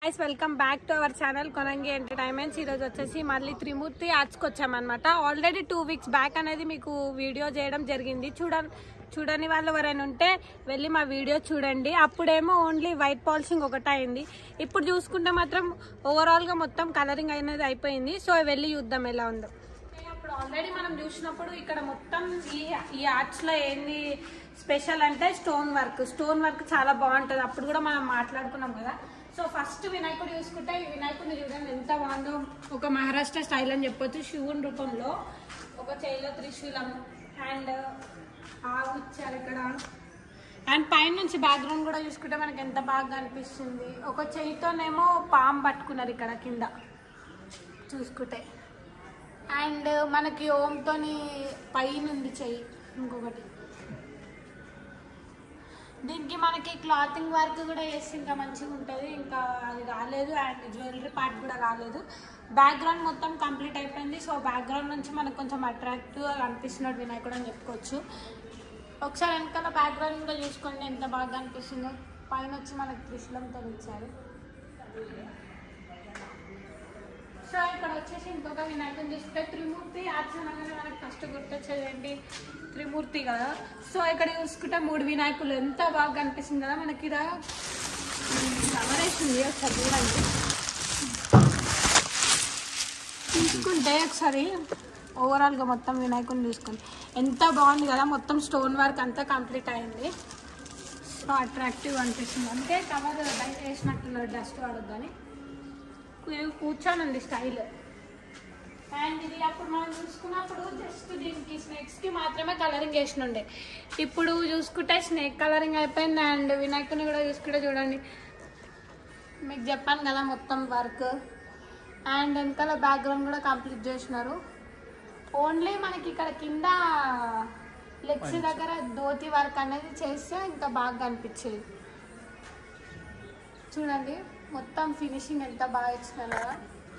Guys welcome back to our channel Konangi entertainments ఈరోజు వచ్చేసి మళ్ళీ త్రిమూర్తి ఆర్ట్స్కి వచ్చామన్నమాట ఆల్రెడీ టూ వీక్స్ బ్యాక్ అనేది మీకు వీడియో చేయడం జరిగింది చూడ చూడని వాళ్ళు ఎవరైనా ఉంటే వెళ్ళి మా వీడియో చూడండి అప్పుడేమో ఓన్లీ వైట్ పాలిషింగ్ ఒకటే అయింది ఇప్పుడు చూసుకుంటే మాత్రం ఓవరాల్గా మొత్తం కలరింగ్ అనేది అయిపోయింది సో వెళ్ళి చూద్దాం ఎలా ఉందో అప్పుడు ఆల్రెడీ మనం చూసినప్పుడు ఇక్కడ మొత్తం ఈ ఈ ఆర్ట్స్ లో ఏంది స్పెషల్ అంటే స్టోన్ వర్క్ స్టోన్ వర్క్ చాలా బాగుంటుంది అప్పుడు కూడా మనం మాట్లాడుకున్నాం కదా సో ఫస్ట్ వినాయకుడు చూసుకుంటే ఈ వినాయకుడిని చూడండి ఎంత బాగుందో ఒక మహారాష్ట్ర స్టైల్ అని చెప్పొచ్చు శివుని రూపంలో ఒక చేయిలో త్రిశూలం అండ్ ఆవు ఇచ్చారు ఇక్కడ అండ్ పైన నుంచి బ్యాక్గ్రౌండ్ కూడా చూసుకుంటే మనకి ఎంత బాగా అనిపిస్తుంది ఒక చెయ్యితోనేమో పాము పట్టుకున్నారు ఇక్కడ కింద చూసుకుంటే అండ్ మనకి ఓంతోని పైన ఉంది చెయ్యి ఇంకొకటి దీనికి మనకి క్లాతింగ్ వర్క్ కూడా వేసి ఇంకా మంచిగా ఉంటుంది ఇంకా అది రాలేదు అండ్ జ్యువెలరీ పార్ట్ కూడా రాలేదు బ్యాక్గ్రౌండ్ మొత్తం కంప్లీట్ అయిపోయింది సో బ్యాక్గ్రౌండ్ నుంచి మనకు కొంచెం అట్రాక్టివ్గా కనిపిస్తున్నాడు వినాయకుడు అని చెప్పుకోవచ్చు ఒకసారి వెనకాల బ్యాక్గ్రౌండ్ కూడా చూసుకోండి ఎంత బాగా అనిపిస్తుందో పైన వచ్చి మనకి త్రిశూలంతో ఇచ్చారు సో ఇక్కడ వచ్చేసి ఇంకొక వినాయకుని చూస్తే త్రిమూర్తి ఆచరణగానే మనకి ఫస్ట్ గుర్తొచ్చేది త్రిమూర్తి కదా సో ఇక్కడ చూసుకుంటే మూడు వినాయకులు ఎంత బాగా కనిపిస్తుంది కదా మనకి ఇక్కడ కవర్ వేసింది ఒకసారి చూడండి చూసుకుంటే ఒకసారి ఓవరాల్గా మొత్తం వినాయకుని చూసుకోండి ఎంత బాగుంది కదా మొత్తం స్టోన్ వర్క్ అంతా కంప్లీట్ అయింది సో అట్రాక్టివ్ అనిపిస్తుంది అంటే కవర్ బయట వేసినట్టున్నారు డస్ట్ పడొద్దని కూ- కూర్చొని ఉంది స్టైల్ అండ్ ఇది అప్పుడు మనం చూసుకున్నప్పుడు జస్ట్ దీనికి స్నేక్స్ కి మాత్రమే కలరింగ్ వేసినుండే ఇప్పుడు చూసుకుంటే స్నేక్ కలరింగ్ అయిపోయింది అండ్ వినాయకుని కూడా చూసుకుంటే చూడండి మీకు చెప్పాను కదా మొత్తం వర్క్ అండ్ వెనకాల బ్యాక్గ్రౌండ్ కూడా కంప్లీట్ చేసినారు ఓన్లీ మనకి ఇక్కడ కింద లెగ్స్ దగ్గర ధోతి వర్క్ అనేది చేస్తే ఇంకా బాగా అనిపించేది చూడండి మొత్తం ఫినిషింగ్ ఎంత బాగా ఇచ్చినారు కదా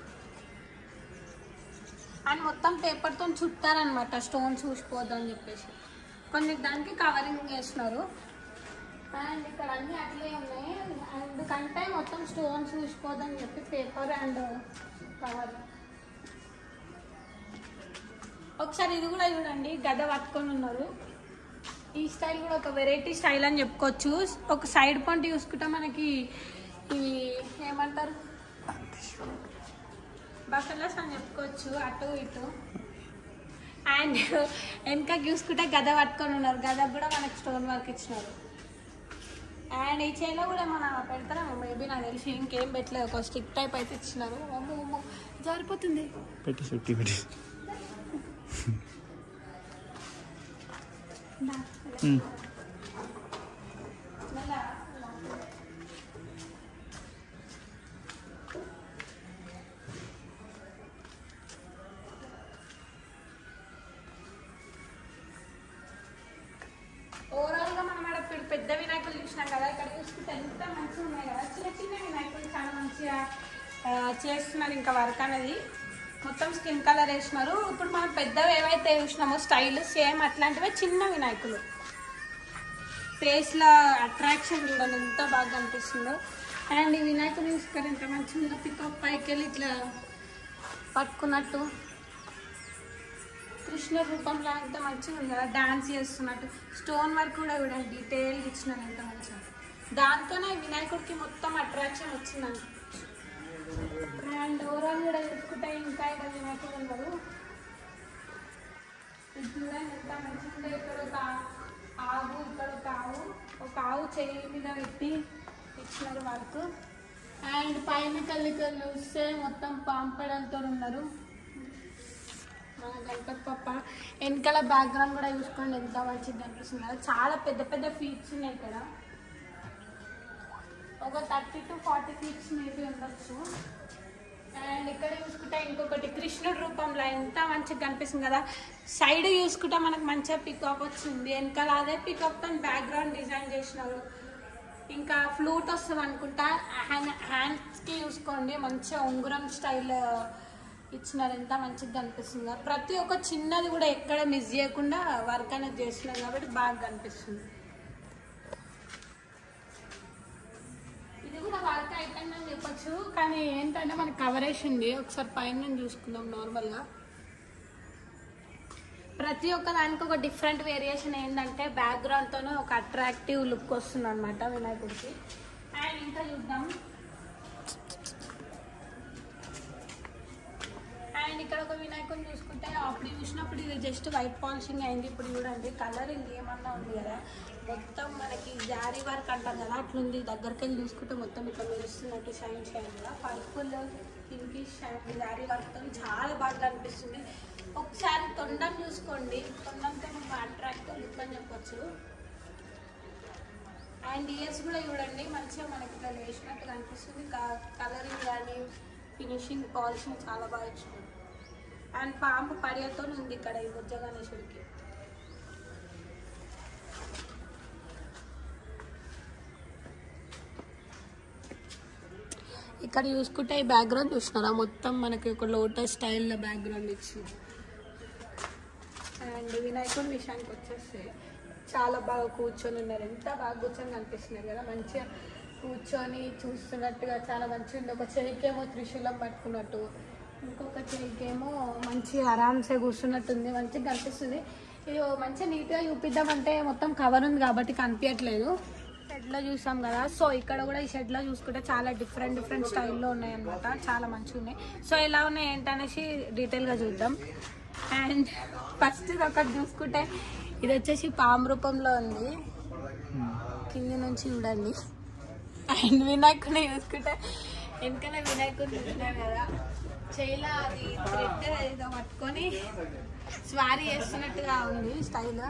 అండ్ మొత్తం పేపర్తో చుట్టారనమాట స్టోన్స్ చూసిపోద్దని చెప్పేసి కొన్ని దానికి కవరింగ్ చేసినారు అండ్ ఇక్కడ అన్ని అట్లే ఉన్నాయి అండ్ కంటే మొత్తం స్టోన్స్ చూసిపోద్దని చెప్పి పేపర్ అండ్ కవర్ ఒకసారి ఇది కూడా చూడండి గద పట్టుకొని ఉన్నారు ఈ స్టైల్ కూడా ఒక వెరైటీ స్టైల్ అని చెప్పుకోవచ్చు ఒక సైడ్ పాయింట్ చూసుకుంటే మనకి ఇవి ఏమంటారు బఫెలోస్ అని చెప్పుకోవచ్చు అటు ఇటు అండ్ వెనక చూసుకుంటే గద పట్టుకొని ఉన్నారు గద కూడా మనకి స్టోన్ వర్క్ ఇచ్చినారు అండ్ ఈ చేలో కూడా మన పెడతారేమో మేబీ నాకు తెలిసి ఇంకేం పెట్టలేదు ఒక స్టిక్ టైప్ అయితే ఇచ్చినారు అమ్మో అమ్మో జారిపోతుంది పెట్టి పెట్టి పెట్టి దా, ఉమ్. మెల్ల. ఓవరాల్ గా మనం ఆడ పెద్ద- పెద్ద వినాయకులు చూసినాం కదా ఇక్కడ చూసుకుంటే ఎంత మంచిగా ఉన్నాయి కదా చిన్న చిన్న వినాయకులు చాలా మంచిగా ఆ, చేస్తున్నారు ఇంకా వర్క్ అనేది మొత్తం స్కిన్ కలర్ వేసినారు ఇప్పుడు మనం పెద్దవి ఏవైతే చూసినామో స్టైల్ సేమ్ అట్లాంటివే చిన్న వినాయకులు ఫేస్ లో అట్రాక్షన్ చూడండి ఎంత బాగా కనిపిస్తుందో అండ్ ఈ వినాయకుని చూసుకొని ఎంత మంచిగా పికప్ పైకి వెళ్ళి ఇట్లా పట్టుకున్నట్టు కృష్ణ రూపంలో ఎంత మంచిగా ఉంది కదా డాన్స్ చేస్తున్నట్టు స్టోన్ వర్క్ కూడా చూడండి డీటెయిల్ ఇచ్చినారు ఎంత మంచిగా దాంతోనే వినాయకుడికి మొత్తం అట్రాక్షన్ వచ్చిందండి అండ్ ఓవరాల్ కూడా చూసుకుంటే ఇంకా ఇక్కడ వినాయకుడు ఉన్నారు ఇది చూడండి ఎంత మంచిగా ఉందో ఇక్కడ ఒక ఆవు ఇక్కడ ఒక ఆవు ఒక ఆవు చెయ్యి మీద పెట్టి ఇచ్చినారు వర్క్ అండ్ పైన కళ్ళికలు చూస్తే మొత్తం పాంపడలతో ఉన్నారు మన గణపతి పప్ప వెనకాల బ్యాక్గ్రౌండ్ కూడా చూసుకోండి ఎంత మంచిగా అనిపిస్తుంది కదా చాలా పెద్ద పెద్ద ఫీట్స్ ఉన్నాయి ఇక్కడ ఒక thirty to forty feets maybe ఉండొచ్చు అండ్ ఇక్కడ చూసుకుంటే ఇంకొకటి కృష్ణుడి రూపంలో ఎంత మంచిగా కనిపిస్తుంది కదా సైడ్ చూసుకుంటే మనకు మంచిగా పికప్ వచ్చింది వెనకాల అదే పికప్ తో బ్యాక్గ్రౌండ్ డిజైన్ చేసినారు ఇంకా ఫ్లూట్ వస్తుంది అనుకుంటా హ్యాండ్ హ్యాండ్స్కి చూసుకోండి మంచిగా ఉంగరం స్టైల్ ఇచ్చినారు ఎంత మంచిగా కనిపిస్తుంది కదా. ప్రతి ఒక్క చిన్నది కూడా ఎక్కడ మిస్ చేయకుండా వర్క్ అనేది చేస్తున్నారు కాబట్టి బాగా కనిపిస్తుంది ఇది కూడా వర్క్ అయిపోయిందని చెప్పొచ్చు కానీ ఏంటంటే మనకి కవరేజ్ ఉంది ఒకసారి పైన చూసుకుందాం నార్మల్గా ప్రతి ఒక్క దానికి ఒక డిఫరెంట్ వేరియేషన్ ఏంటంటే బ్యాక్గ్రౌండ్తోనే ఒక అట్రాక్టివ్ లుక్ వస్తుంది అనమాట వినాయకుడికి అండ్ ఇంకా చూద్దాం అండ్ ఇక్కడ ఒక వినాయకుడిని చూసుకుంటే అప్పుడు చూసినప్పుడు ఇది జస్ట్ వైట్ పాలిషింగ్ అయింది ఇప్పుడు చూడండి కలర్ ఇది ఏమన్నా ఉంది కదా మొత్తం మనకి జారీ వర్క్ అంటాం కదా అట్లుంది దగ్గరికి వెళ్ళి చూసుకుంటే మొత్తం ఇట్లా మెరుస్తున్నట్టు షైన్ షైన్ కదా పర్పుల్ పింకిష్ షైన్ జారీ వర్క్తో చాలా బాగా అనిపిస్తుంది ఒకసారి తొండం చూసుకోండి తొండంతో మనం అట్రాక్టివ్ లుక్ అని చెప్పొచ్చు అండ్ ఇయర్స్ కూడా చూడండి మంచిగా మనకి ఇట్లా వేసినట్టు కనిపిస్తుంది కలరింగ్ కానీ ఫినిషింగ్ పాలిషింగ్ చాలా బాగా ఇచ్చింది అండ్ పాంపు పడియతో ఉంది ఇక్కడ ఈ బుజ్జ గణేశుడికి ఇక్కడ చూసుకుంటే ఈ బ్యాక్గ్రౌండ్ చూసినారా మొత్తం మనకి ఒక లోటస్ స్టైల్లో బ్యాక్గ్రౌండ్ ఇచ్చింది అండ్ వినాయకుడి విషయానికి వచ్చేస్తే చాలా బాగా కూర్చొని ఉన్నారు ఎంత బాగా కూర్చొని కనిపిస్తున్నారు కదా మంచిగా కూర్చొని చూస్తున్నట్టుగా చాలా మంచిగా ఉంది ఒక చెయ్యికేమో త్రిశూలం పట్టుకున్నట్టు ఇంకొక చెయ్యికేమో మంచిగా ఆరామ్సే కూర్చున్నట్టుంది మంచిగా కనిపిస్తుంది ఇది ఓ మంచిగా నీట్గా చూపిద్దామంటే మొత్తం కవర్ ఉంది కాబట్టి కనిపించట్లేదు షెడ్లో చూసాం కదా సో ఇక్కడ కూడా ఈ షెడ్లో చూసుకుంటే చాలా డిఫరెంట్ డిఫరెంట్ స్టైల్లో ఉన్నాయన్నమాట చాలా మంచిగా ఉన్నాయి సో ఎలా ఉన్నాయి ఏంటనేసి డీటెయిల్గా చూద్దాం అండ్ ఫస్ట్ ఇది ఒకటి చూసుకుంటే ఇది వచ్చేసి పాము రూపంలో ఉంది కింది నుంచి చూడండి అండ్ వినాయకుడిని చూసుకుంటే వెనకాల వినాయకుడిని చూసినాం కదా చేయిలా అది థ్రెడ్ ఏదో పట్టుకొని స్వారీ చేస్తున్నట్టుగా ఉంది స్టైల్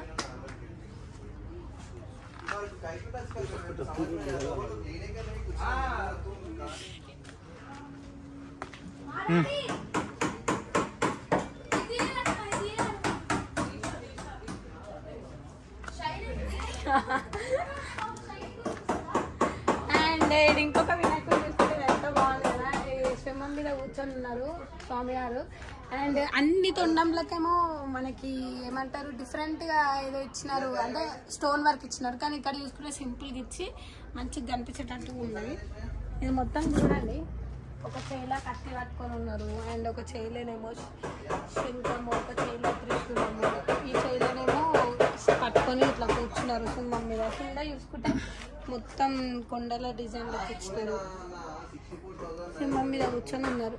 అండ్ ఇది ఇంకొక వినాయకుడు చూసుకుంటే ఇది ఎంత బాగుంది కదా ఈ సింహం మీద కూర్చొని ఉన్నారు స్వామివారు అండ్ అన్ని తొండంలకేమో మనకి ఏమంటారు డిఫరెంట్ గా ఏదో ఇచ్చినారు అంటే స్టోన్ వర్క్ ఇచ్చినారు కానీ ఇక్కడ చూసుకుంటే సింపుల్ గా ఇచ్చి మంచిగా కనిపించేటట్టుగా ఉన్నది ఇది మొత్తం చూడండి ఒక చేయిలా కత్తి పట్టుకొని ఉన్నారు అండ్ ఒక చేయిలోనేమో శంఖము ఒక చేయిలో త్రిశూలము ఈ చేయిలోనేమో పట్టుకొని ఇట్లా కూర్చున్నారు సింహం మీద కింద చూసుకుంటే మొత్తం కొండల డిజైన్ ఇచ్చినారు సింహం మీద కూర్చొని ఉన్నారు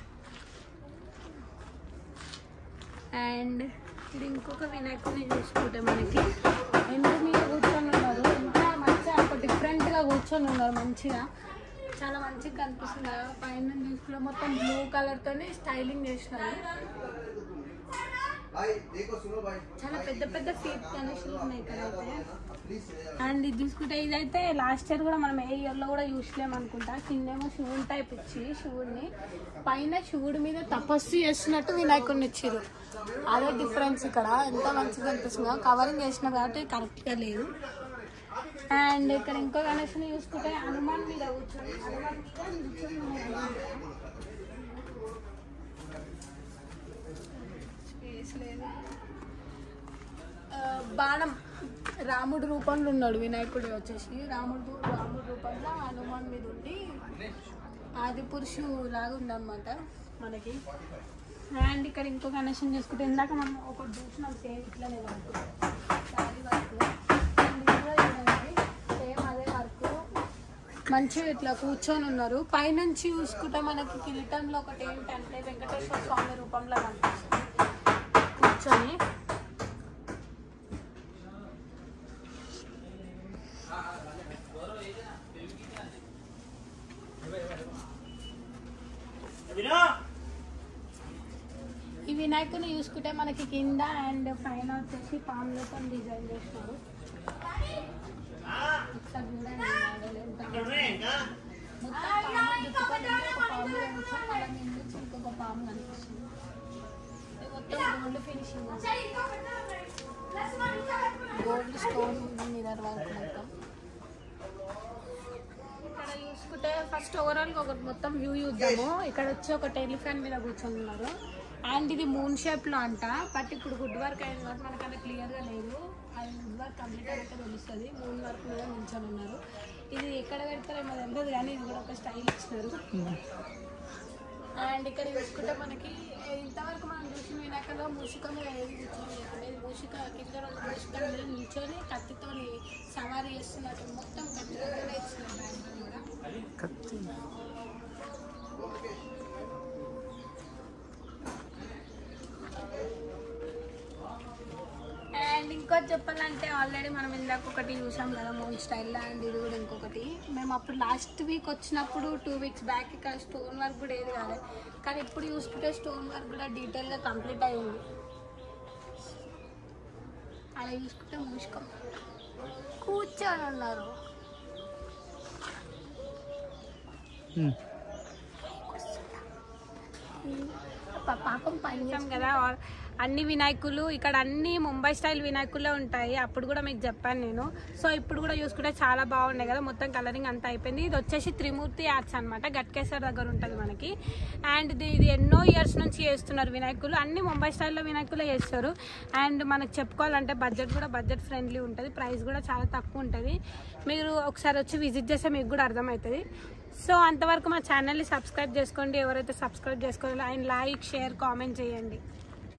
అండ్ ఇది ఇంకొక వినాయకుడిని చూసుకుంటే మనకి ఎందుకు మీద కూర్చొని ఉన్నారు ఇంకా మంచిగా ఒక డిఫరెంట్గా కూర్చొని ఉన్నారు మంచిగా చాలా మంచిగా కనిపిస్తుంది కదా. పైన చూసుకుంటే మొత్తం బ్లూ కలర్తోనే స్టైలింగ్ చేసినారు చాలా పెద్ద పెద్ద ఫీట్ కనెక్షన్లు ఉన్నాయి ఇక్కడ అయితే అండ్ ఇది చూసుకుంటే ఇదైతే లాస్ట్ ఇయర్ కూడా మనం ఏ ఇయర్లో కూడా చూసలేము అనుకుంటా కిందేమో శివుని టైప్ ఇచ్చి శివుడిని పైన శివుడి మీద తపస్సు చేస్తున్నట్టు వినాయకుడిని ఇచ్చారు అదే డిఫరెన్స్ ఇక్కడ ఎంత మంచిగా అనిపిస్తుందో కవరింగ్ చేసిన కాబట్టి కరెక్ట్గా లేదు అండ్ ఇక్కడ ఇంకో గణేష్ని చూసుకుంటే హనుమాన్ మీద కూర్చొని హనుమాన్ మీద నిల్చొని ఉన్నాడు. స్పేస్ లేదు ఆ, బాణం రాముడు రూపంలో ఉన్నాడు వినాయకుడు వచ్చేసి రాముడు రాముడు రూపంలో హనుమాన్ మీద ఉండి ఆది పురుషు లాగా ఉందన్నమాట మనకి అండ్ ఇక్కడ ఇంకో కనెక్షన్ చూసుకుంటే ఇందాక మనం ఒకటి చూసినాం సేమ్ ఇట్లానే వర్క్ శారీ వర్క్ అండ్ ఇది కూడా చూడండి సేమ్ అదే వర్క్ మంచిగా ఇట్లా కూర్చొని ఉన్నారు పైనుంచి చూసుకుంటే మనకి కిరీటంలో ఒకటి ఏంటంటే వెంకటేశ్వర స్వామి రూపంలో కనిపిస్తుంది కూర్చొని ఈ వినాయకుని చూసుకుంటే మనకి కింద అండ్ పైన వచ్చేసి పాములతో డిజైన్ చేసినారు ఒకసారి చూడండి model ఎంత బాగుందో. మొత్తం పాము చుట్టుకొని ఒక పాము కనిపిస్తుంది మళ్ళీ మీద నుంచి ఇంకొక పాము కనిపిస్తుంది ఇది మొత్తం gold finishing gold stone mirror work మొత్తం ఇక్కడ చూసుకుంటే ఫస్ట్ ఓవరాల్ గా ఒకటి మొత్తం వ్యూ చూద్దాము ఇక్కడ వచ్చి ఒక టెలిఫోన్ మీద కూర్చొని ఉన్నారు అండ్ ఇది మూన్ షేప్ లో అంట బట్ ఇప్పుడు గుడ్ వర్క్ అయింది కాబట్టి మనకు అంత క్లియర్ గా లేదు అది గుడ్ వర్క్ కంప్లీట్ అయితే తెలుస్తుంది మూన్ వర్క్ మీద నిల్చొని ఉన్నారు ఇది ఎక్కడ పెడతారేమో తెలియదు కానీ ఇది కూడా ఒక స్టైల్ ఇచ్చినారు అండ్ ఇక్కడ చూసుకుంటే మనకి ఇంతవరకు మనం చూసిన వినాకలో మూషిక మీద ఏది కూర్చొని అనేది మూషిక కింద రెండు మూషికల మీద నిల్చొని కత్తితో సవారీ చేస్తున్నట్టు మొత్తం కత్తితో ఇస్తున్నారు బ్యాగ్ కూడా కత్తి అండ్ ఇంకోటి చెప్పాలంటే ఆల్రెడీ మనం ఇందాక ఒకటి చూసాం కదా మోన్ స్టైల్ అండ్ ఇది కూడా ఇంకొకటి మేము అప్పుడు లాస్ట్ వీక్ వచ్చినప్పుడు టూ వీక్స్ బ్యాక్ ఇక్కడ స్టోన్ వర్క్ కూడా ఏది కాలేదు కానీ ఇప్పుడు చూసుకుంటే స్టోన్ వర్క్ కూడా డీటెయిల్గా కంప్లీట్ అయింది అలా చూసుకుంటే మూసుకో కూర్చొని ఉన్నారు ఉమ్. పా- పాపం పని కదా ఆ- అన్ని వినాయకులు ఇక్కడ అన్ని ముంబై స్టైల్ వినాయకులే ఉంటాయి అప్పుడు కూడా మీకు చెప్పాను నేను సో ఇప్పుడు కూడా చూసుకుంటే చాలా బాగున్నాయి కదా మొత్తం కలరింగ్ అంతా అయిపోయింది ఇది వచ్చేసి త్రిమూర్తి ఆర్ట్స్ అనమాట గట్కేశ్వర్ దగ్గర ఉంటుంది మనకి అండ్ ఇది ఇది ఎన్నో ఇయర్స్ నుంచి చేస్తున్నారు వినాయకులు అన్ని ముంబై స్టైల్లో వినాయకులే చేస్తారు అండ్ మనకు చెప్పుకోవాలంటే బడ్జెట్ కూడా బడ్జెట్ ఫ్రెండ్లీ ఉంటుంది ప్రైస్ కూడా చాలా తక్కువ ఉంటుంది మీరు ఒకసారి వచ్చి విజిట్ చేస్తే మీకు కూడా అర్థమవుతుంది సో అంతవరకు మా ఛానల్ని సబ్స్క్రైబ్ చేసుకోండి ఎవరైతే సబ్స్క్రైబ్ చేసుకోవాలో అండ్ లైక్ షేర్ కామెంట్ చేయండి